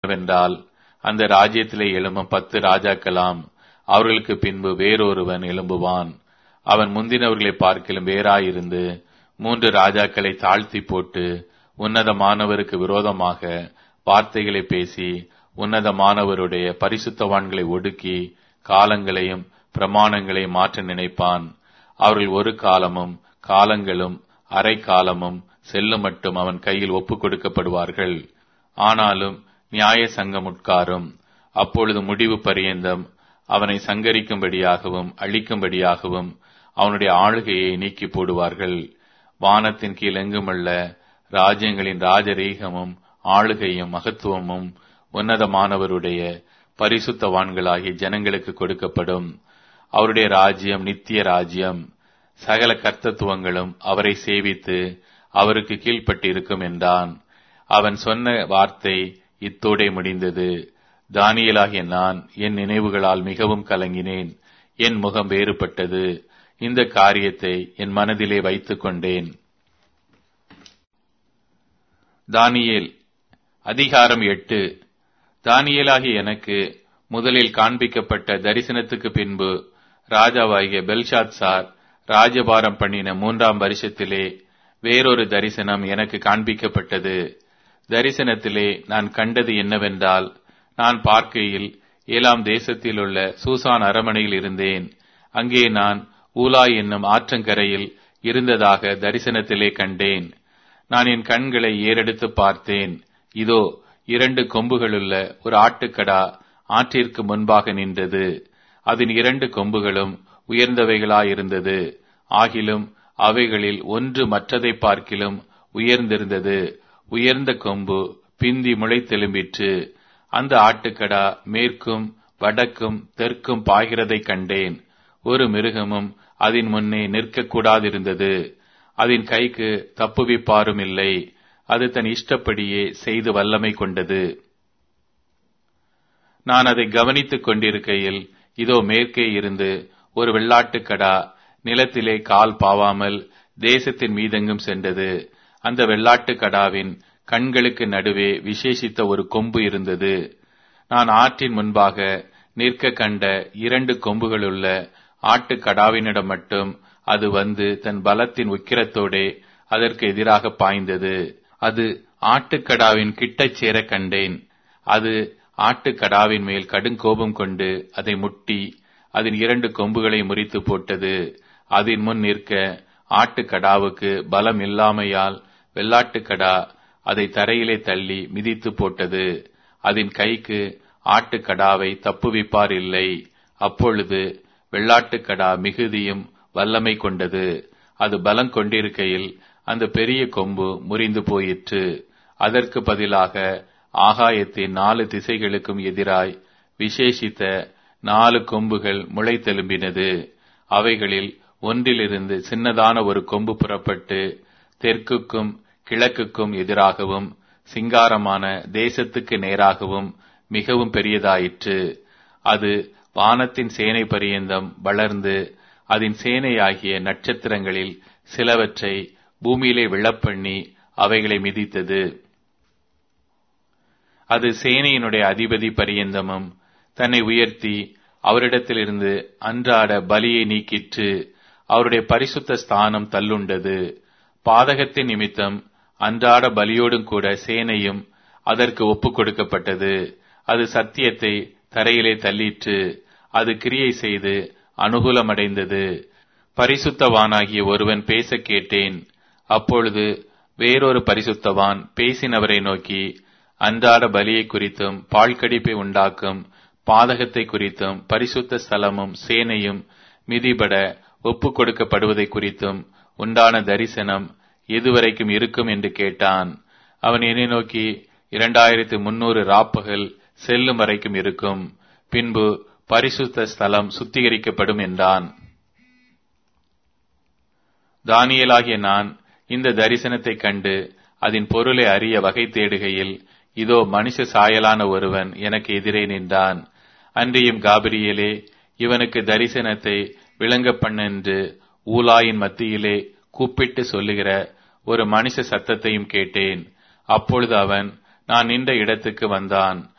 என்னவென்றால் அந்த ராஜ்யத்திலே எழும்பும் பத்து ராஜாக்களாம் அவர்களுக்கு பின்பு வேறொருவன் எழும்புவான் அவன் முந்தினவர்களை பார்க்கிலும் வேறாயிருந்து மூன்று ராஜாக்களை தாழ்த்தி போட்டு உன்னதமானவருக்கு விரோதமாக வார்த்தைகளை பேசி உன்னதமானவருடைய பரிசுத்தவான்களை ஒடுக்கி காலங்களையும் பிரமாணங்களையும் மாற்ற நினைப்பான் அவர்கள் ஒரு காலமும் காலங்களும் அரை காலமும் செல்லும் மட்டும் அவன் கையில் ஒப்புக் கொடுக்கப்படுவார்கள் ஆனாலும் நியாய சங்கம் உட்காரும் அப்பொழுது முடிவு பரியந்தம் அவனை சங்கரிக்கும்படியாகவும் அழிக்கும்படியாகவும் அவனுடைய ஆளுகையை நீக்கி போடுவார்கள் வானத்தின் கீழ் எங்குமல்ல ராஜ்யங்களின் ராஜரீகமும் ஆளுகையும் மகத்துவமும் உன்னதமானவருடைய பரிசுத்தவான்களாகிய ஜனங்களுக்கு கொடுக்கப்படும் அவருடைய ராஜ்யம் நித்திய ராஜ்யம் சகல கர்த்தத்துவங்களும் அவரை சேவித்து அவருக்கு கீழ்ப்பட்டிருக்கும் என்றான் அவன் சொன்ன வார்த்தை இத்தோடே முடிந்தது தானியலாகிய நான் என் நினைவுகளால் மிகவும் கலங்கினேன் என் முகம் வேறுபட்டது இந்த காரியத்தை என் மனதிலே வைத்துக் கொண்டேன் தானியேல் அதிகாரம் எட்டு தானியேலாகிய எனக்கு முதலில் காண்பிக்கப்பட்ட தரிசனத்துக்கு பின்பு ராஜாவாகிய பெல்ஷாத் சார் ராஜபாரம் பண்ணின மூன்றாம் வருஷத்திலே வேறொரு தரிசனம் எனக்கு காண்பிக்கப்பட்டது தரிசனத்திலே நான் கண்டது என்னவென்றால் நான் பார்க்கையில் ஏழாம் தேசத்தில் உள்ள சூசான் அரமனையில் இருந்தேன் அங்கே நான் ஊலா என்னும் ஆற்றங்கரையில் இருந்ததாக தரிசனத்திலே கண்டேன் நான் என் கண்களை ஏறெடுத்து பார்த்தேன் இதோ இரண்டு கொம்புகளுள்ள ஒரு ஆட்டுக்கடா ஆற்றிற்கு முன்பாக நின்றது அதன் இரண்டு கொம்புகளும் உயர்ந்தவைகளாயிருந்தது ஆகிலும் அவைகளில் ஒன்று மற்றதை பார்க்கிலும் உயர்ந்திருந்தது உயர்ந்த கொம்பு பிந்தி முளைத்தெலும்பிற்று அந்த ஆட்டுக்கடா மேற்கும் வடக்கும் தெற்கும் பாய்கிறதைக் கண்டேன் ஒரு மிருகமும் அதன் முன்னே நிற்கக்கூடாதிருந்தது அதன் கைக்கு தப்புவிப்பாரும் இல்லை அது தன் இஷ்டப்படியே செய்து வல்லமை கொண்டது நான் அதை கவனித்துக் கொண்டிருக்கையில் இதோ மேற்கே இருந்து ஒரு வெள்ளாட்டுக்கடா நிலத்திலே கால் பாவாமல் தேசத்தின் மீதெங்கும் சென்றது அந்த வெள்ளாட்டுக்கடாவின் கண்களுக்கு நடுவே விசேஷித்த ஒரு கொம்பு இருந்தது நான் ஆற்றின் முன்பாக நிற்க கண்ட இரண்டு கொம்புகளுள்ள ஆட்டுக்கடாவினிடம் மட்டும் அது வந்து தன் பலத்தின் உக்கிரத்தோடே அதற்கு எதிராக பாய்ந்தது அது ஆட்டுக்கடாவின் கிட்டச் சேர கண்டேன் அது ஆட்டுக்கடாவின் மேல் கடுங்கோபம் கொண்டு அதை முட்டி அதன் இரண்டு கொம்புகளை முறித்து போட்டது அதன் முன் நிற்க ஆட்டுக்கடாவுக்கு பலம் இல்லாமையால் வெள்ளாட்டுக்கடா அதை தரையிலே தள்ளி மிதித்து போட்டது அதன் கைக்கு ஆட்டுக்கடாவை தப்புவிப்பார் இல்லை அப்பொழுது வெள்ளாட்டுக்கடா மிகுதியும் வல்லமை கொண்டது அது பலம் கொண்டிருக்கையில் அந்த பெரிய கொம்பு முறிந்து போயிற்று அதற்கு பதிலாக ஆகாயத்தின் நாலு திசைகளுக்கும் எதிராய் விசேஷித்த நாலு கொம்புகள் முளைத்தெலும்பினது அவைகளில் ஒன்றிலிருந்து சின்னதான ஒரு கொம்பு புறப்பட்டு தெற்குக்கும் கிழக்குக்கும் எதிராகவும் சிங்காரமான தேசத்துக்கு நேராகவும் மிகவும் பெரியதாயிற்று அது வானத்தின் சேனை பரியந்தம் வளர்ந்து அதன் சேனையாகிய நட்சத்திரங்களில் சிலவற்றை பூமியிலே விழப்பண்ணி அவைகளை மிதித்தது அது சேனையினுடைய அதிபதி பரியந்தமும் தன்னை உயர்த்தி அவரிடத்திலிருந்து அன்றாட பலியை நீக்கிற்று அவருடைய பரிசுத்த ஸ்தானம் தள்ளுண்டது பாதகத்தின் நிமித்தம் அன்றாட பலியோடும் கூட சேனையும் அதற்கு ஒப்புக் கொடுக்கப்பட்டது அது சத்தியத்தை தரையிலே தள்ளிற்று அது கிரியை செய்து அனுகூலமடைந்தது பரிசுத்தவானாகிய ஒருவன் பேச கேட்டேன் அப்பொழுது வேறொரு பரிசுத்தவான் பேசினவரை நோக்கி அன்றாட பலியை குறித்தும் பாழ்கடிப்பை உண்டாக்கும் பாதகத்தை குறித்தும் பரிசுத்த ஸ்தலமும் சேனையும் மிதிபட ஒப்புக் கொடுக்கப்படுவதை குறித்தும் உண்டான தரிசனம் எதுவரைக்கும் இருக்கும் என்று கேட்டான் அவன் என்னை நோக்கி இரண்டாயிரத்து முன்னூறு ராப்பகல் செல்லும் வரைக்கும் இருக்கும் பின்பு பரிசுத்த ஸ்தலம் சுத்திகரிக்கப்படும் என்றான் தானியலாகிய நான் இந்த தரிசனத்தை கண்டு அதன் பொருளை அறிய வகை தேடுகையில் இதோ மனுஷ சாயலான ஒருவன் எனக்கு எதிரே நின்றான் அன்றியும் காபிரியலே இவனுக்கு தரிசனத்தை விளங்க பண்ணென்று ஊலாயின் மத்தியிலே கூப்பிட்டு சொல்லுகிற ஒரு மனுஷ சத்தத்தையும் கேட்டேன் அப்பொழுது அவன் நான் நின்ற இடத்துக்கு வந்தான்